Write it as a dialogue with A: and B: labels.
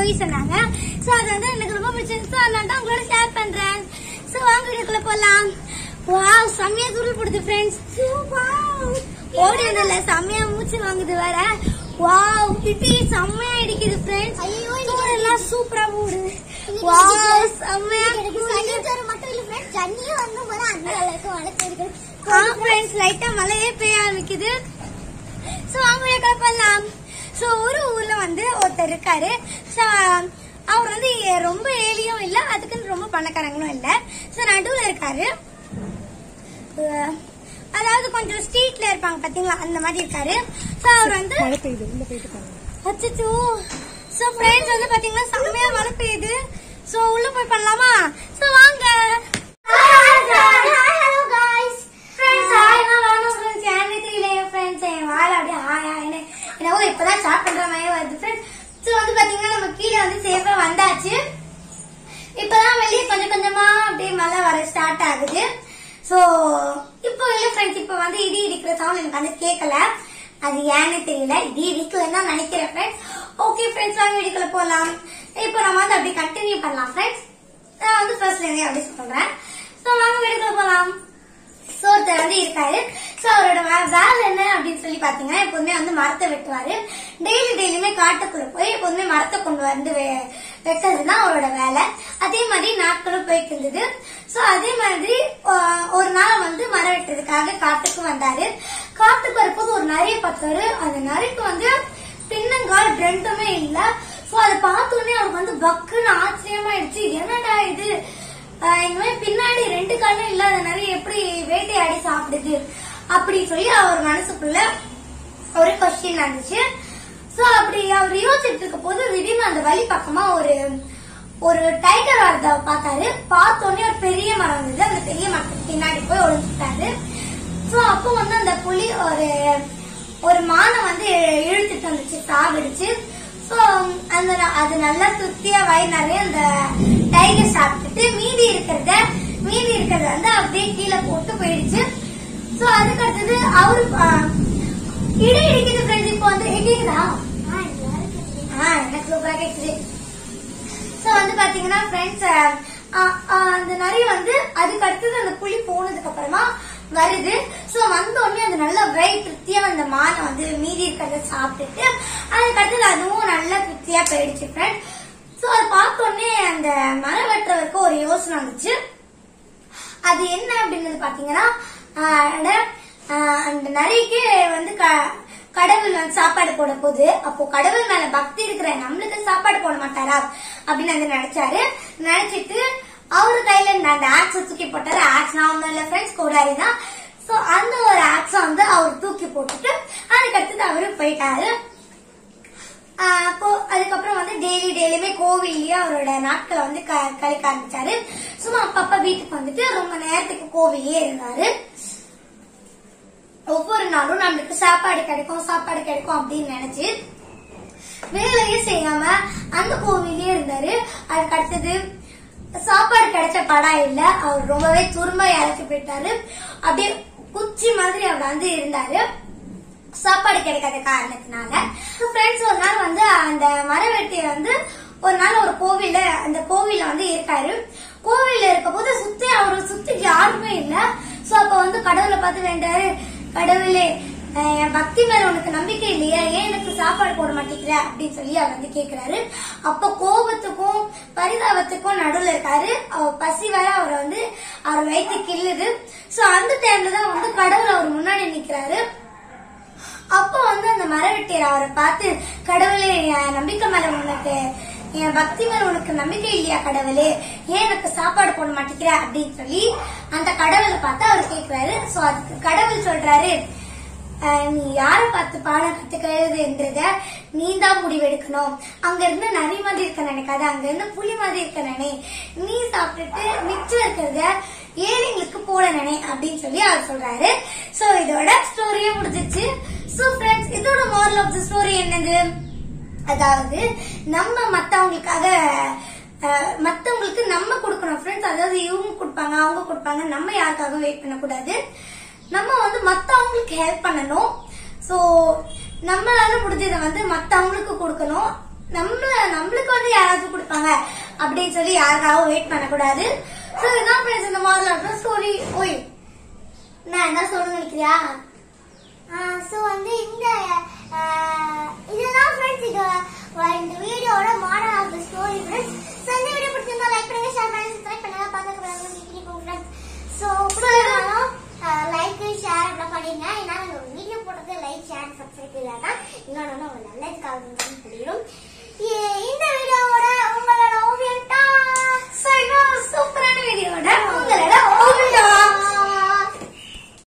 A: movie சொன்னாங்க so அது வந்து எனக்கு ரொம்ப பிடிச்சிருந்துச்சு so அதனால தான் உங்களோட ஷேர் பண்றேன் சோ வாங்க வீடியோக்குள்ள போலாம் வாவ் செம்மையா துருள் போடுது ஃப்ரெண்ட்ஸ் ஓடி வந்தல செம்மையா மூச்சு வாங்குது வேற வாவ் இடி செம்மையா அடிக்குது ஃப்ரெண்ட்ஸ் ஐயோ எல்லாம் சூப்பரா போடுது வாவ் செம்மையா
B: மட்டும் இல்ல ஃப்ரெண்ட்ஸ் ஜன்னியும் வந்து போல அந்த அளவுக்கு வளர்த்து
A: ஆ ஃப்ரெண்ட்ஸ் லைட்டா மழையே பெய்ய ஆரம்பிக்குது சோ அவங்க வீடியோ பண்ணலாம் சோ ஒரு ஊர்ல வந்து ஒருத்தர் இருக்காரு சோ அவர் வந்து ரொம்ப ஏழியும் இல்ல அதுக்குன்னு ரொம்ப பணக்காரங்களும் இல்ல சோ நடுவுல இருக்காரு அஹ், அதாவது கொஞ்சம் ஸ்ட்ரீட்ல இருப்பாங்க பாத்தீங்களா அந்த மாதிரி இருக்காரு சோ அவர் வந்து அச்சோ சோ ஃப்ரெண்ட்ஸ் வந்து பாத்தீங்கன்னா செம்மையா மழை பெய்யுது சோ உள்ள போய் பண்ணலாமா சோ வாங்க
B: ஹலோ காய்ஸ்
A: ஃப்ரெண்ட்ஸ் ஹாய் நான் வாங்க ஃப்ரெண்ட்ஸ் யாருமே தெரியல என் ஃப்ரெண்ட்ஸ் என் வாழ அப்படியே ஹாய் ஹாய்னு என்னவோ இப்பதான் ஸ்டார்ட் பண்ற மாதிரி வருது ஃப்ரெண்ட்ஸ் ஸோ வந்து பாத்தீங்கன்னா நம்ம கீழே வந்து சேஃபா வந்தாச்சு இப்பதான் வெளியே கொஞ்சம் கொஞ்சமா அப்படியே மழை வர ஸ்டார்ட் ஆகுது ஸோ இப்போ இல்ல ஃப்ரெண்ட்ஸ் இப்போ வந்து இடி இடிக்கிற சவுண்ட் எனக்கு வந்து கேட்கல அது ஏன்னு தெரியல இடி இடிக்கலன்னு தான் நினைக்கிறேன் ஃப்ரெண்ட்ஸ் ஓகே ஃப்ரெண்ட்ஸ் வாங்க வீடியோக்குள்ள போலாம் இப்போ நம்ம வந்து அப்படியே கண்டினியூ பண்ணலாம் ஃப்ரெண்ட்ஸ் நான் வந்து ஃபர்ஸ்ட்ல இருந்தே அப்படி சொல்றேன் ஸோ வாங்க வீடியோக்குள்ள போலாம் சோ ஒருத்தர் வந்து இருக்காரு சோ அவரோட வே- வேலை என்ன அப்படின்னு சொல்லி பாத்தீங்கன்னா எப்போதுமே வந்து மரத்தை வெட்டுவாரு டெய்லி டெய்லியுமே காட்டுக்குள்ள போய் எப்போதுமே மரத்தை கொண்டு வந்து வெ- வெட்டுறதுதான் அவரோட வேலை அதே மாதிரி நாட்களும் போயிட்டு இருந்தது சோ அதே மாதிரி ஆஹ், ஒரு நாள் வந்து மரம் வெட்டுறதுக்காக காட்டுக்கு வந்தாரு காட்டுக்கு வரும்போது ஒரு நரியை பார்த்தாரு அந்த நரிக்கு வந்து பின்னங்கால் ரெண்டுமே இல்ல சோ அதை பார்த்த உடனே அவருக்கு வந்து பக்குன்னு ஆச்சரியமாயிடுச்சு என்னடா இது ஆஹ் இந்த மாதிரி பின்னாடி ரெண்டு காலும் இல்லாத நிறைய எப்படி வேட்டையாடி சாப்பிடுது அப்படி சொல்லி அவர் மனசுக்குள்ள ஒரு கொஸ்டின் இருந்துச்சு சோ அப்படி அவர் யோசிச்சுட்டு இருக்க போது திடீர்னு அந்த வழி பக்கமா ஒரு ஒரு டைகர் வரத பார்த்தாரு பார்த்த உடனே ஒரு பெரிய மரம் இருந்தது அந்த பெரிய மரத்துக்கு பின்னாடி போய் ஒளிஞ்சுட்டாரு சோ அப்போ வந்து அந்த புலி ஒரு ஒரு மானை வந்து இழுத்துட்டு வந்துச்சு சாப்பிடுச்சு சோ அந்த அது நல்லா திருப்தியா வயிறு நிறைய அந்த டைகர் சாப்பிட்டுட்டு மீதி இருக்கிறத மீதி இருக்கிறத வந்து அப்படியே கீழே போட்டு போயிடுச்சு சோ அதுக்கு அடுத்தது அவரு ஆஹ், இடி இடிக்குது ஃப்ரெண்ட்ஸ் இப்போ வந்து கேக்குதா ஆ எனக்கு சூப்பரா கேக்குது சோ வந்து பாத்தீங்கன்னா ஃப்ரெண்ட்ஸ் அந்த நரி வந்து அதுக்கு அடுத்தது அந்த புலி போனதுக்கு அப்புறமா வருது சோ வந்த உடனே அது நல்லா வெயிட் திருப்தியா அந்த மானை வந்து மீதி இருக்கிறத சாப்பிட்டுட்டு அதுக்கு அடுத்தது அதுவும் நல்லா திருப்தியா போயிடுச்சு ஃப்ரெண்ட்ஸ் சோ அதை பார்த்த உடனே அந்த மரம் வெட்டுறவருக்கு ஒரு யோசனை வந்துச்சு அது என்ன அப்படின்றது பாத்தீங்கன்னா ஆஹ், அட, ஆஹ், அந்த நரிக்கு வந்து க- கடவுள் வந்து சாப்பாடு போட போகுது அப்போ கடவுள் மேல பக்தி இருக்கிற நம்மளுக்கு சாப்பாடு போட மாட்டாரா அப்படின்னு வந்து நினைச்சாரு நினைச்சிட்டு அவரு கையில இருந்த அந்த ஆக்ஸ் தூக்கி போட்டாரு ஆக்ஸ் நான் ஒண்ணும் இல்ல ஃப்ரெண்ட்ஸ் கோடாரி தான் சோ அந்த ஒரு ஆக்ஸ வந்து அவர் தூக்கி போட்டுட்டு அதுக்கு அடுத்தது அவரு போயிட்டாரு ஆஹ் அப்போ அதுக்கப்புறம் வந்து டெய்லி டெய்லியுமே கோவில்லயே அவரோட நாட்களை வந்து க- கழிக்க ஆரம்பிச்சாரு சும்மா அப்பப்ப வீட்டுக்கு வந்துட்டு ரொம்ப நேரத்துக்கு கோவிலே இருந்தாரு ஒவ்வொரு நாளும் நம்மளுக்கு சாப்பாடு கிடைக்கும் சாப்பாடு கிடைக்கும் அப்படின்னு நினைச்சு வேலையே செய்யாம அந்த கோவிலே இருந்தாரு அதுக்கு அடுத்தது சாப்பாடு கிடைச்ச படம் இல்ல அவர் ரொம்பவே துரும்ப இறக்கி போயிட்டாரு அப்படியே குச்சி மாதிரி அவர் வந்து இருந்தாரு சாப்பாடு கிடைக்காத காரணத்தினால ஃப்ரெண்ட்ஸ் ஒரு நாள் வந்து அந்த மரவெட்டி வந்து ஒரு நாள் ஒரு கோவில்ல அந்த கோவில்ல வந்து இருக்காரு கோவில்ல இருக்க போது சுத்தி அவரு சுத்தி யாருமே இல்ல சோ அப்ப வந்து கடவுளை பார்த்து வேண்டாரு கடவுளே அஹ் என் பக்தி மேல உனக்கு நம்பிக்கை இல்லையா ஏன் எனக்கு சாப்பாடு போட மாட்டேங்கிற அப்படின்னு சொல்லி அவர் வந்து கேக்குறாரு அப்ப கோபத்துக்கும் பரிதாபத்துக்கும் நடுவுல இருக்காரு அவர் பசி வர அவரை வந்து அவர் வயிற்று கிள்ளுது சோ அந்த டைம்ல தான் வந்து கடவுள் அவர் முன்னாடி நிக்கிறாரு அப்போ வந்து அந்த மரவெட்டியர் அவரை பார்த்து கடவுளே என் நம்பிக்கை மேல உனக்கு என் பக்தி மேல உனக்கு நம்பிக்கை இல்லையா கடவுளே ஏன் எனக்கு சாப்பாடு போட மாட்டேங்கிற அப்படின்னு சொல்லி அந்த கடவுளை பார்த்து அவர் கேக்குறாரு சோ அதுக்கு கடவுள் சொல்றாரு "அஹ், நீ யாரை பார்த்து பாடம் கத்துக்கிறதுன்றத நீ தான் முடிவெடுக்கணும் அங்க இருந்து நரி மாதிரி இருக்க நினைக்காத அங்க இருந்து புலி மாதிரி இருக்க நினை நீ சாப்பிட்டுட்டு மிச்சம் இருக்கிறத ஏழைங்களுக்கு போட நினை அப்படின்னு சொல்லி அவர் சொல்றாரு சோ இதோட ஸ்டோரியே முடிஞ்சிச்சு சோ ஃப்ரெண்ட்ஸ் இதோட மாரல் ஆஃப் தி ஸ்டோரி என்னது அதாவது நம்ம மத்தவங்களுக்காக அஹ், மத்தவங்களுக்கு நம்ம கொடுக்கணும் ஃப்ரெண்ட்ஸ் அதாவது இவங்க கொடுப்பாங்க அவங்க கொடுப்பாங்க நம்ம யாருக்காகவும் வெயிட் பண்ணக்கூடாது நம்ம வந்து மத்தவங்களுக்கு ஹெல்ப் பண்ணணும் சோ நம்மளால முடிஞ்சதை வந்து மத்தவங்களுக்கு கொடுக்கணும் நம்மள நம்மளுக்கு வந்து யாராச்சும் கொடுப்பாங்க அப்படின்னு சொல்லி யாருக்காகவும் வெயிட் பண்ணக்கூடாது சோ இதான் ஃப்ரெண்ட்ஸ் இந்த மாதிரி ஸ்டோரி ஓய் நான் என்ன சொல்ல நினைக்கிறியா
B: ஸோ வந்து இந்த ஆஹ், இதுதான் ஃப்ரெண்ட்ஸ் இது அஹ், இந்த வீடியோட model of the story friends so இந்த வீடியோ பிடிச்சிருந்தா லைக் பண்ணுங்க ஷேர் பண்ணுங்க சப்ஸ்கிரைப் பண்ணுங்க பார்க்க பண்ணுங்க ஃப்ரெண்ட்ஸ் ஸோ பிடிச்சிருந்தாலும் லைக் ஷேர் இப்படிலாம் பண்ணிடுங்க ஏன்னா இந்த வீடியோ போட்டது லைக் ஷேர் சப்ஸ்கிரைப் இல்லாதான் இன்னொன்று ஒரு நல்லதுக்காக புரியும் ஏ